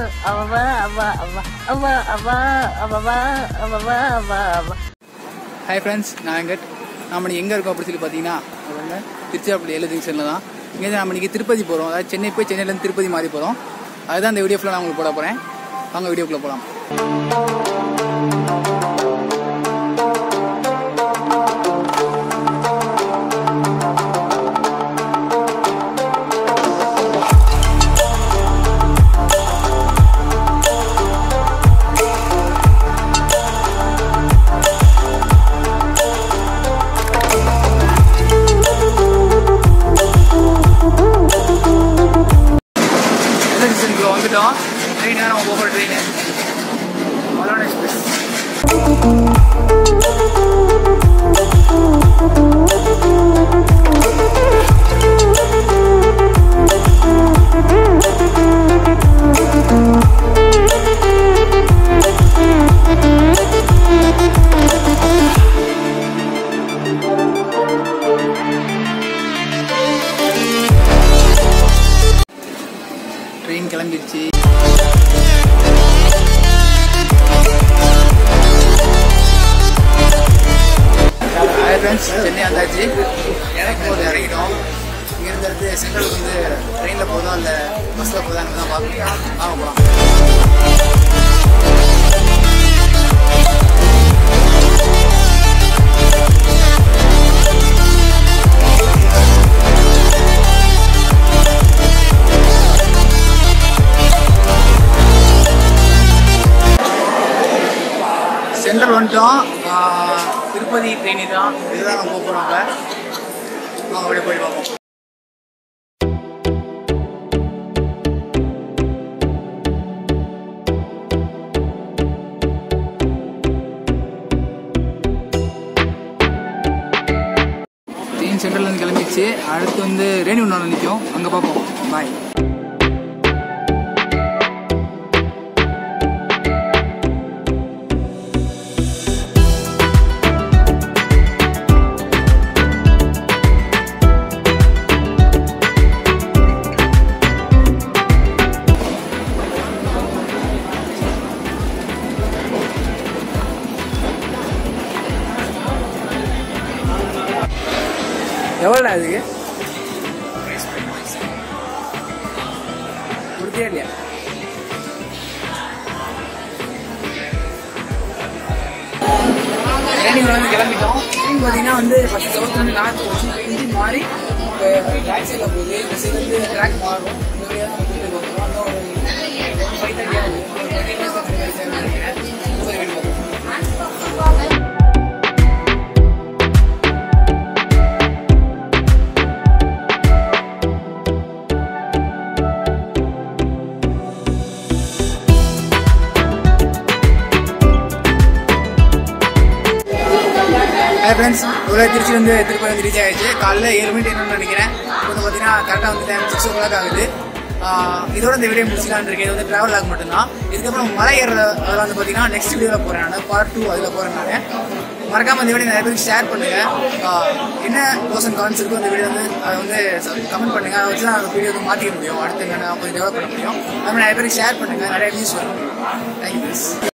அவா அவா அவா அவா அவா அவா அவா அவா அவா ஹாய் ஃப்ரெண்ட்ஸ் நான் வெங்கட் நாம இன்னைக்கு எங்கே இருக்கோம் அப்படின்னு சொல்லி பார்த்தீங்கன்னா பாருங்க, திருச்சிராப்பள்ளி ஏழு ஜங்ஷனில் தான் இங்கே நம்ம இன்னைக்கு திருப்பதி போகிறோம் அதாவது சென்னை போய் சென்னையிலேருந்து திருப்பதி மாறி போகிறோம் அதுதான் இந்த வீடியோ ஃபுல்லாக நான் உங்களுக்கு போட போகிறேன் வாங்க வீடியோக்குள்ளே போகலாம் ஏழு ஜங்ஷனுக்குள்ள வந்துட்டோம் ட்ரெயின் நம்ம போகிற ட்ரெயின் மலோன் எக்ஸ்பிரஸ் ட்ரெயின் கிளம்பிடுச்சு ஹாய் ஃப்ரெண்ட்ஸ் சென்னை வந்தாச்சு எனக்கு போது இறங்கிட்டோம் இங்கேருந்து எடுத்து சென்ட்ரலுக்கு வந்து ட்ரெயினில் போதும் இல்லை பஸ்ஸில் போதான்னு தான் பார்க்கணும் வாங்க போகலாம் சென்ட்ரல் வந்துட்டோம் ஆஹ் திருப்பதி ட்ரெயின் தான் இதுதான் நம்ம போக போகிறோம் வாங்க அப்படியே போய் பார்ப்போம் ட்ரெயின் சென்ட்ரல்லேருந்து கிளம்பிடுச்சு அடுத்து வந்து ரேணிகுண்டாவில் நிற்கும் அங்கே பார்ப்போம் பாய் எவ்வளோடா அதுக்கு கொடுத்தே இல்லையா ட்ரெயினிங் வந்து கிளம்பிட்டோம் ட்ரெயின் பார்த்தீங்கன்னா வந்து ஃபஸ்ட் செவத்து வந்து நார்த் போச்சு இன்ஜின் மாறி பேக் சைடில் போகுது இந்த சைடு வந்து ட்ராக் மாறும் இந்த வழியாக தான் போயிட்டு இருக்கோம் இன்னும் ஒரு ஃபைவ் தேர்ட்டி ஆகுது ஒரு டுவெண்ட்டி மினிட்ஸ் நினைக்கிறேன் போய் வெயிட் பண்ணுவோம் ஹாய் ஃப்ரெண்ட்ஸ் இவ்வளோ திருச்சி வந்து திருப்பதி வந்து ரீச் ஆகிடுச்சு காலைல ஏழு மணி என்னன்னு நினைக்கிறேன் இப்போ வந்து பார்த்தீங்கன்னா கரெக்டாக வந்து டைம் சிக்ஸ் ஓ கிளாக் ஆகுது ஆஹ் இதோட இந்த வீடியோ முடிச்சுலான்னு இருக்கேன் இது வந்து ட்ராவல் ஆக மட்டும்தான் இதுக்கப்புறம் மலை ஏறுற அதில் வந்து பார்த்தீங்கன்னா நெக்ஸ்ட் வீடியோவில் போகிறேன் நான் பார்ட் டூ அதில் போகிறேன் நான் மறக்காம இந்த வீடியோ நிறைய பேருக்கு ஷேர் பண்ணுங்க ஆஹ் என்ன ப்ரோஸ் அண்ட் கான்ஸ் இருக்கோ அந்த வீடியோ வந்து அதை வந்து கமெண்ட் பண்ணுங்க அதை வச்சு தான் அந்த வீடியோ வந்து மாற்றிக்க முடியும் அடுத்து என்னென்ன கொஞ்சம் டெவலப் பண்ண முடியும் அது மாதிரி நிறைய பேருக்கு ஷேர் பண்ணுங்க நிறைய வியூஸ் வரும் தேங்க்யூ